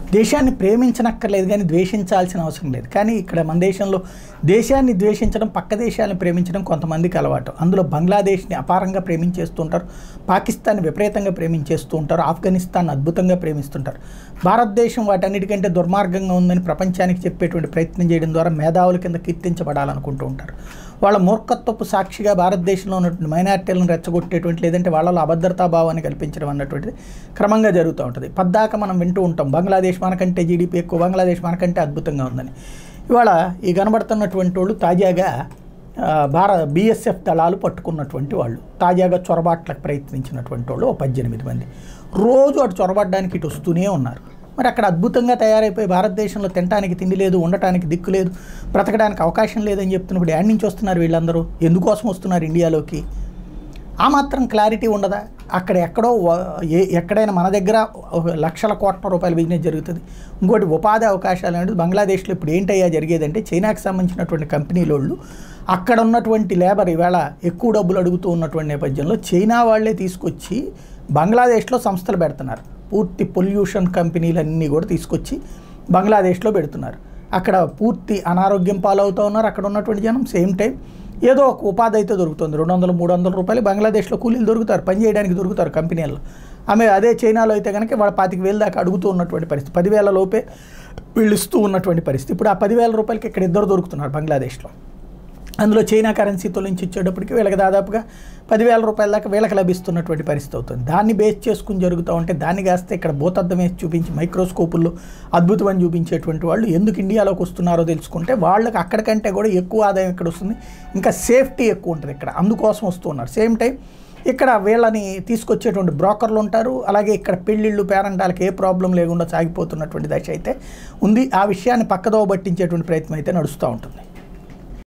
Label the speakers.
Speaker 1: దేశాన్ని ప్రేమించనక్కర్లేదు కానీ ద్వేషించాల్సిన అవసరం లేదు కానీ ఇక్కడ మన దేశంలో దేశాన్ని ద్వేషించడం పక్క దేశాలను ప్రేమించడం కొంతమందికి అలవాటు అందులో బంగ్లాదేశ్ని అపారంగా ప్రేమించేస్తూ ఉంటారు పాకిస్తాన్ విపరీతంగా ప్రేమించేస్తూ ఉంటారు ఆఫ్ఘనిస్తాన్ అద్భుతంగా ప్రేమిస్తుంటారు భారతదేశం వాటన్నిటికంటే దుర్మార్గంగా ఉందని ప్రపంచానికి చెప్పేటువంటి ప్రయత్నం చేయడం ద్వారా మేధావుల కింద కీర్తించబడాలనుకుంటూ ఉంటారు వాళ్ళ మూర్ఖత్వపు సాక్షిగా భారతదేశంలో ఉన్నటువంటి మైనార్టీలను రెచ్చగొట్టేటువంటి లేదంటే వాళ్ళలో అభద్రతా భావాన్ని కల్పించడం అన్నటువంటిది క్రమంగా జరుగుతూ ఉంటుంది పద్దాక మనం వింటూ ఉంటాం బంగ్లాదేశ్ మనకంటే జీడిపి ఎక్కువ బంగ్లాదేశ్ మనకంటే అద్భుతంగా ఉందని ఇవాళ ఈ కనబడుతున్నటువంటి వాళ్ళు తాజాగా ఆ, భారత బీఎస్ఎఫ్ దళాలు పట్టుకున్నటువంటి వాళ్ళు తాజాగా చొరబాట్లకు ప్రయత్నించినటువంటి వాళ్ళు ఓ పద్దెనిమిది మంది రోజు అటు చొరబడ్డానికి ఇటు వస్తూనే ఉన్నారు మరి అక్కడ అద్భుతంగా తయారైపోయి భారతదేశంలో తినడానికి తిండి లేదు ఉండటానికి దిక్కు లేదు బ్రతకడానికి అవకాశం లేదని చెప్తున్నప్పుడు యాడ్ నుంచి వస్తున్నారు వీళ్ళందరూ ఎందుకోసం వస్తున్నారు ఇండియాలోకి ఆ మాత్రం క్లారిటీ ఉండదా అక్కడ ఎక్కడో వ- ఏ ఎక్కడైనా మన దగ్గర ఒక లక్షల కోట్ల రూపాయల బిజినెస్ జరుగుతుంది ఇంకోటి ఉపాధి అవకాశాలు అనేది బంగ్లాదేశ్లో ఇప్పుడు ఏంటయ్యా జరిగేదంటే చైనాకి సంబంధించినటువంటి కంపెనీలోళ్ళు అక్కడ ఉన్నటువంటి లేబర్ ఈవేళ ఎక్కువ డబ్బులు అడుగుతూ ఉన్నటువంటి నేపథ్యంలో చైనా వాళ్ళే తీసుకొచ్చి బంగ్లాదేశ్లో సంస్థలు పెడుతున్నారు పూర్తి పొల్యూషన్ కంపెనీలన్నీ కూడా తీసుకొచ్చి బంగ్లాదేశ్లో పెడుతున్నారు అక్కడ పూర్తి అనారోగ్యం పాలవుతూ ఉన్నారు అక్కడ ఉన్నటువంటి జనం సేమ్ టైం ఏదో ఒక ఉపాధి అయితే దొరుకుతుంది రెండు వందలు మూడు వందల రూపాయలు బంగ్లాదేశ్లో కూలీలు దొరుకుతారు పని చేయడానికి దొరుకుతారు కంపెనీల్లో ఆమె అదే చైనాలో అయితే కనుక వాళ్ళ పాతిక వేలు దాకా అడుగుతూ ఉన్నటువంటి పరిస్థితి పదివేల లోపే వీళ్ళు ఇస్తూ ఉన్నటువంటి పరిస్థితి ఇప్పుడు ఆ పదివేల రూపాయలకి ఇక్కడ ఇద్దరు దొరుకుతున్నారు బంగ్లాదేశ్లో అందులో చైనా కరెన్సీతో నుంచి ఇచ్చేటప్పటికి వీళ్ళకి దాదాపుగా పదివేల రూపాయల దాకా వీళ్ళకి లభిస్తున్నటువంటి పరిస్థితి అవుతుంది దాన్ని బేస్ చేసుకుని జరుగుతూ ఉంటే దాన్ని కాస్తే ఇక్కడ భూతద్దం వేసి చూపించి మైక్రోస్కోపుల్లో అద్భుతమని చూపించేటువంటి వాళ్ళు ఎందుకు ఇండియాలోకి వస్తున్నారో తెలుసుకుంటే వాళ్ళకి అక్కడికంటే కూడా ఎక్కువ ఆదాయం ఇక్కడ వస్తుంది ఇంకా సేఫ్టీ ఎక్కువ ఉంటుంది ఇక్కడ అందుకోసం వస్తూ ఉన్నారు సేమ్ టైం ఇక్కడ వీళ్ళని తీసుకొచ్చేటువంటి బ్రోకర్లు ఉంటారు అలాగే ఇక్కడ పెళ్ళిళ్ళు పేరంటాలకి ఏ ప్రాబ్లం లేకుండా సాగిపోతున్నటువంటి దశ అయితే ఉంది ఆ విషయాన్ని పక్కదోవ పట్టించేటువంటి ప్రయత్నం అయితే నడుస్తూ ఉంటుంది